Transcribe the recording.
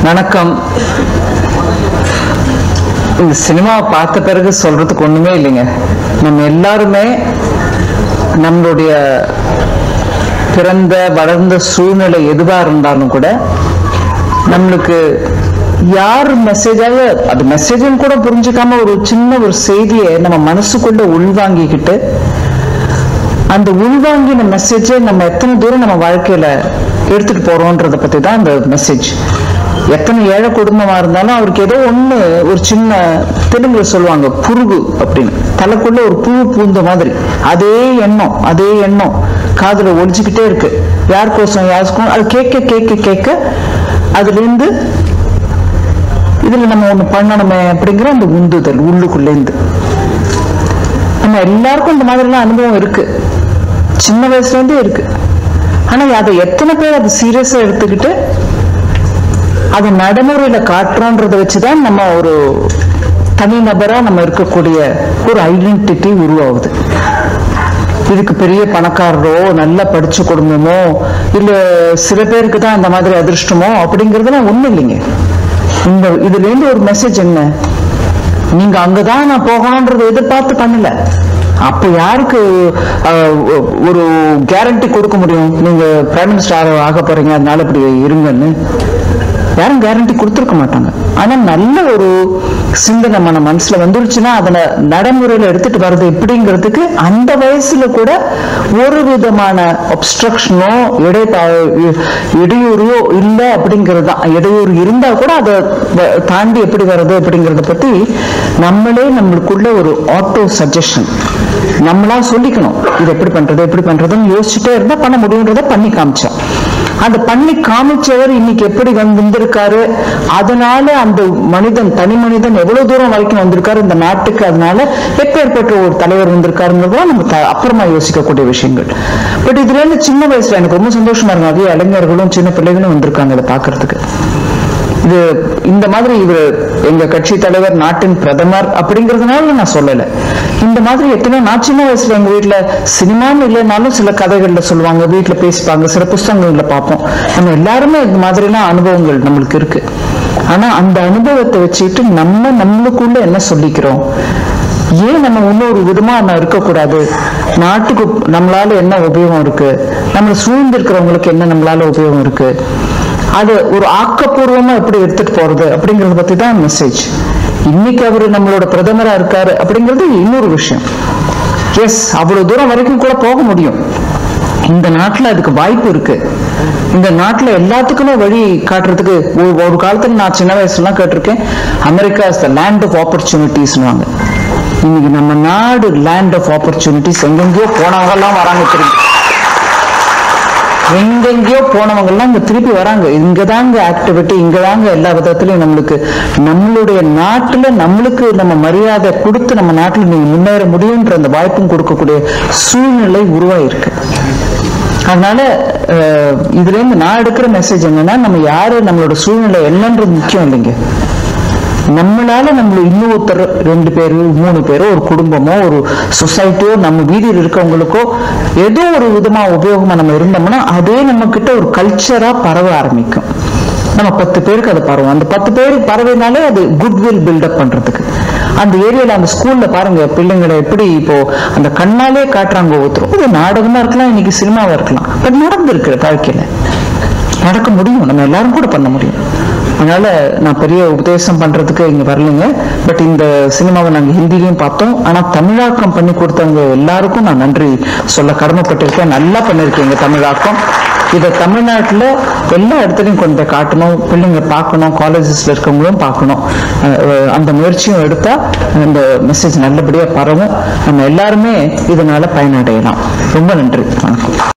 வணக்கம் இந்த சினிமாவை பார்த்த பிறகு சொல்றதுக்கு ஒண்ணுமே இல்லைங்க நம்ம எல்லாருமே நம்மளுடைய பிறந்த வளர்ந்த சூழ்நிலை எதுவா இருந்தாலும் கூட நம்மளுக்கு யார் மெசேஜாக அது மெசேஜுன்னு கூட புரிஞ்சுக்காம ஒரு சின்ன ஒரு செய்தியை நம்ம மனசுக்குள்ள உள்வாங்கிக்கிட்டு அந்த உள்வாங்கின மெசேஜை நம்ம எத்தனை தூரம் நம்ம வாழ்க்கையில எடுத்துட்டு போறோன்றத பத்தி தான் அந்த மெசேஜ் எத்தனை ஏழை குடும்பமா இருந்தாலும் அவருக்கு ஏதோ ஒண்ணு ஒரு சின்ன தெலுங்குல சொல்லுவாங்க புருகு அப்படின்னு தலைக்குள்ள ஒரு பூ பூந்த மாதிரி அதே எண்ணம் அதே எண்ணம் காதுல ஒழிச்சுக்கிட்டே இருக்கு யாருக்கோசம் யாருக்கும் அது கேட்க கேட்க கேட்க அதுல இருந்து இதுல நம்ம ஒண்ணு பண்ணணுமே அப்படிங்கிற அந்த உந்துதல் உள்ளுக்குள்ளேருந்து நம்ம எல்லாருக்கும் இந்த மாதிரிலாம் அனுபவம் இருக்கு சின்ன வயசுல இருந்தே இருக்கு ஆனா அதை எத்தனை பேர் அதை சீரியஸா எடுத்துக்கிட்டு அதை நடைமுறையில காட்டுறோன்றத வச்சுதான் நம்ம ஒரு தனிநபரா நம்ம இருக்கக்கூடிய ஒரு ஐடென்டிட்டி உருவாகுது இதுக்கு பெரிய பணக்காரரோ நல்லா படிச்ச குடும்பமோ இல்ல சில பேருக்கு தான் அந்த மாதிரி அதிர்ஷ்டமோ அப்படிங்கறதுலாம் ஒண்ணும் இல்லைங்க இந்த இதுல இருந்து ஒரு மெசேஜ் என்ன நீங்க அங்கதான் நான் போகணும்ன்றதை எதிர்பார்த்து பண்ணல அப்ப யாருக்கு அஹ், ஒரு கேரண்டி கொடுக்க முடியும் நீங்க பிரைம் மினிஸ்டர் ஆக போறீங்க அதனால இப்படி இருங்கன்னு யாரும் கேரண்டி கொடுத்துருக்க மாட்டாங்க ஆனா நல்ல ஒரு சிந்தனை நம்ம மனசுல வந்துருச்சுன்னா அதனை நடைமுறையில எடுத்துட்டு வர்றது எப்படிங்கிறதுக்கு அந்த வயசுல கூட ஒரு விதமான ஒப்ஸ்ட்ரக்ஷனோ இடை இடையூறோ இல்லை அப்படிங்கிறது தான் இடையூறு இருந்தா கூட அதை வ- தாண்டி எப்படி வர்றது அப்படிங்கறத பத்தி நம்மளே நம்மளுக்குள்ள ஒரு ஆட்டோ சஜஷன் நம்மளா சொல்லிக்கணும் இது எப்படி பண்றது எப்படி பண்றதுன்னு யோசிச்சுட்டே இருந்தா பண்ண முடியுன்றத பண்ணி காமிச்சோம் அந்த பண்ணி காமிச்சவர் இன்னைக்கு எப்படி வந்து வந்திருக்காரு அதனால அந்த மனிதன் தனி மனிதன் எவ்வளவு தூரம் வரைக்கும் வந்திருக்காரு இந்த நாட்டுக்கு அதனால எப்பேற்பட்ட ஒரு தலைவர் வந்திருக்காருங்கிறதுலாம் நம்ம த- அப்புறமா யோசிக்கக்கூடிய விஷயங்கள் பட் இதுல இருந்து சின்ன வயசுல எனக்கு ரொம்ப சந்தோஷமா இருக்கும் நிறைய இளைஞர்களும் சின்ன பிள்ளைகளும் வந்திருக்காங்க இதை பாக்குறதுக்கு இது இந்த மாதிரி இவர் எங்க கட்சி தலைவர் நாட்டின் பிரதமர் அப்படிங்கறதுனால நான் சொல்லல இந்த மாதிரி எத்தனையோ நான் சின்ன வயசுல எங்க வீட்டுல சினிமான்னு இல்லைனாலும் சில கதைகள்ல சொல்லுவாங்க வீட்டுல பேசிப்பாங்க சில புஸ்தகங்கள்ல பார்ப்போம் நம்ம எல்லாருமே இந்த மாதிரிலாம் அனுபவங்கள் நம்மளுக்கு இருக்கு ஆனா அந்த அனுபவத்தை வச்சுக்கிட்டு நம்ம நம்மளுக்குள்ள என்ன சொல்லிக்கிறோம் ஏன் நம்ம இன்னொரு விதமா நம்ம இருக்கக்கூடாது நாட்டுக்கு நம்மளால என்ன உபயோகம் இருக்கு நம்மளை சூழ்ந்து இருக்கிறவங்களுக்கு என்ன நம்மளால உபயோகம் இருக்கு அது ஒரு ஆக்கப்பூர்வமா எப்படி எடுத்துட்டு போறது அப்படிங்கறத பத்தி தான் மெசேஜ் இன்னைக்கு அவரு நம்மளோட பிரதமரா இருக்காரு அப்படிங்கிறது இன்னொரு விஷயம் எஸ் அவ்வளவு தூரம் வரைக்கும் கூட போக முடியும் இந்த நாட்டுல அதுக்கு வாய்ப்பு இருக்கு இந்த நாட்டுல எல்லாத்துக்குமே வழி காட்டுறதுக்கு ஒரு- ஒரு காலத்துல நான் சின்ன வயசுலாம் கேட்டிருக்கேன் America is the land of ஆப்பர்ச்சுனிட்டிஸ்னுவாங்க இன்னைக்கு நம்ம நாடு லேண்ட் ஆஃப் ஆப்பர்ச்சுனிட்டிஸ் எங்கெங்கயோ போனவங்க எல்லாம் வராங்க திரும்பி எங்கெங்கயோ போனவங்க எல்லாம் இங்க திருப்பி வராங்க இங்கதாங்க ஆக்டிவிட்டி இங்கதாங்க எல்லா விதத்திலையும் நம்மளுக்கு நம்மளுடைய நாட்டுல நம்மளுக்கு நம்ம மரியாதை கொடுத்து நம்ம நாட்டுல நீங்க முன்னேற முடியுன்ற அந்த வாய்ப்பும் கொடுக்கக்கூடிய சூழ்நிலை உருவாயிருக்கு அதனால அஹ், இதுல இருந்து நான் எடுக்கிற மெசேஜ் என்னன்னா நம்ம யாரு நம்மளோட சூழ்நிலை என்னன்றது முக்கியம் இல்லைங்க நம்மளால நம்ம இன்னொருத்தர் ரெண்டு பேரு மூணு பேரோ ஒரு குடும்பமோ ஒரு சொசைட்டியோ நம்ம வீதியில் இருக்கவங்களுக்கோ ஏதோ ஒரு விதமா உபயோகமா நம்ம இருந்தோம்னா அதே நம்ம கிட்ட ஒரு கல்ச்சரா பரவ ஆரம்பிக்கும் நம்ம பத்து பேருக்கு அது பரவும் அந்த பத்து பேருக்கு பரவினாலே அது குட்வில் பில்டப் பண்றதுக்கு அந்த ஏரியால அந்த ஸ்கூல்ல பாருங்க பிள்ளைங்களை எப்படி இப்போ அந்த கண்ணாலே காட்டுறாங்க ஒவ்வொருத்தரும் இது நாடகமா இருக்கலாம் இன்னைக்கு சினிமாவா இருக்கலாம் பட் நடந்திருக்கு வாழ்க்கையில நடக்க முடியும் நம்ம எல்லாரும் கூட பண்ண முடியும் அதனால நான் பெரிய உபதேசம் பண்றதுக்கு இங்க வரலைங்க பட் இந்த சினிமாவை நாங்க ஹிந்திலையும் பார்த்தோம் ஆனா தமிழாக்கம் பண்ணி கொடுத்தவங்க எல்லாருக்கும் நான் நன்றி சொல்ல கடமைப்பட்டிருக்கேன் நல்லா பண்ணிருக்கீங்க தமிழாக்கம் இதை தமிழ்நாட்டுல எல்லா இடத்துலையும் கொண்டு போய் காட்டணும் பிள்ளைங்க பார்க்கணும் காலேஜஸ்ல இருக்கவங்களும் பார்க்கணும் அஹ் அஹ் அந்த முயற்சியும் எடுத்தா இந்த மெசேஜ் நல்லபடியா பரவும் நம்ம எல்லாருமே இதனால பயனடையலாம் ரொம்ப நன்றி வணக்கம்